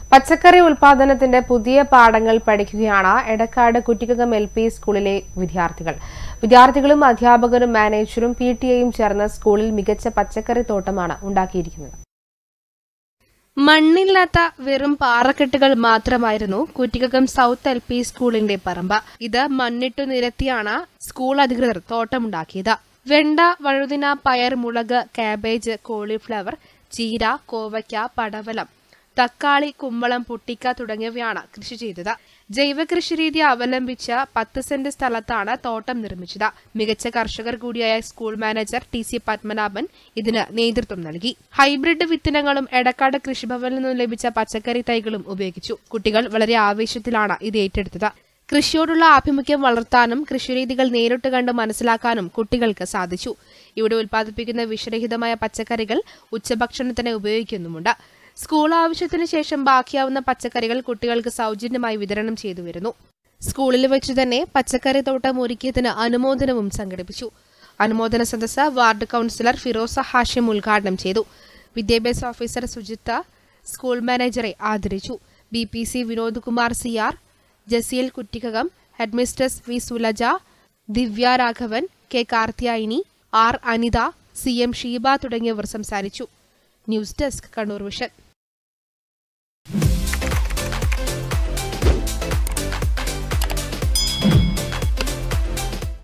പച്ചക്കറി ഉൽപാദനത്തിന്റെ പുതിയ പാഠങ്ങൾ പഠിക്കുകയാണ് എടക്കാട് കുറ്റിക്കകം എൽ പി സ്കൂളിലെ വിദ്യാർത്ഥികൾ വിദ്യാർത്ഥികളും അധ്യാപകരും മാനേജറും പി ടി എയും ചേർന്ന് സ്കൂളിൽ മികച്ച പച്ചക്കറി തോട്ടമാണ് ഉണ്ടാക്കിയിരിക്കുന്നത് മണ്ണില്ലാത്ത വെറും പാറക്കെട്ടുകൾ മാത്രമായിരുന്നു കുറ്റിക്കകം സൗത്ത് എൽ പി സ്കൂളിന്റെ പറമ്പ് ഇത് മണ്ണിട്ടു നിരത്തിയാണ് സ്കൂൾ അധികൃതർ തോട്ടമുണ്ടാക്കിയത് വെണ്ട വഴുതിന പയർ മുളക് കാബേജ് കോളിഫ്ലവർ ചീര കോവയ്ക്ക പടവലം തക്കാളി കുമ്പളം പുട്ടിക്ക തുടങ്ങിയവയാണ് കൃഷി ചെയ്തത് ജൈവ കൃഷിരീതി അവലംബിച്ച പത്ത് സെന്റ് സ്ഥലത്താണ് തോട്ടം നിർമ്മിച്ചത് മികച്ച കർഷകർ കൂടിയായ school manager T C Padmanabhan ഇതിന് നേതൃത്വം നൽകി ഹൈബ്രിഡ് വിത്തനങ്ങളും എടക്കാട് കൃഷിഭവനിൽ നിന്നും ലഭിച്ച പച്ചക്കറി തൈകളും ഉപയോഗിച്ചു കുട്ടികൾ വളരെ ആവേശത്തിലാണ് ഇത് ഏറ്റെടുത്തത് കൃഷിയോടുള്ള ആഭിമുഖ്യം വളർത്താനും കൃഷിരീതികൾ നേരിട്ട് കണ്ട് മനസ്സിലാക്കാനും കുട്ടികൾക്ക് സാധിച്ചു ഇവിടെ ഉൽപ്പാദിപ്പിക്കുന്ന വിഷരഹിതമായ പച്ചക്കറികൾ ഉച്ചഭക്ഷണത്തിന് ഉപയോഗിക്കുന്നുമുണ്ട് സ്കൂൾ ആവശ്യത്തിന് ശേഷം ബാക്കിയാവുന്ന പച്ചക്കറികൾ കുട്ടികൾക്ക് സൗജന്യമായി വിതരണം ചെയ്തു വരുന്നു സ്കൂളിൽ വെച്ച് തന്നെ പച്ചക്കറി തോട്ടം ഒരുക്കിയതിന് അനുമോദനവും സംഘടിപ്പിച്ചു അനുമോദന സദസ്സ് വാർഡ് കൗൺസിലർ ഫിറോസ ഹാഷിം ഉദ്ഘാടനം ചെയ്തു വിദ്യാഭ്യാസ ഓഫീസർ സുജിത്ത സ്കൂൾ മാനേജറെ ആദരിച്ചു B P C Vinod Kumar C R Jaseel Kuttikkakam headmistress V Sulaja Divya Raghavan K Karthiyayini R Anitha C M Sheeba തുടങ്ങിയവർ സംസാരിച്ചു ന്യൂസ് ഡെസ്ക് കണ്ണൂർ വിഷൻ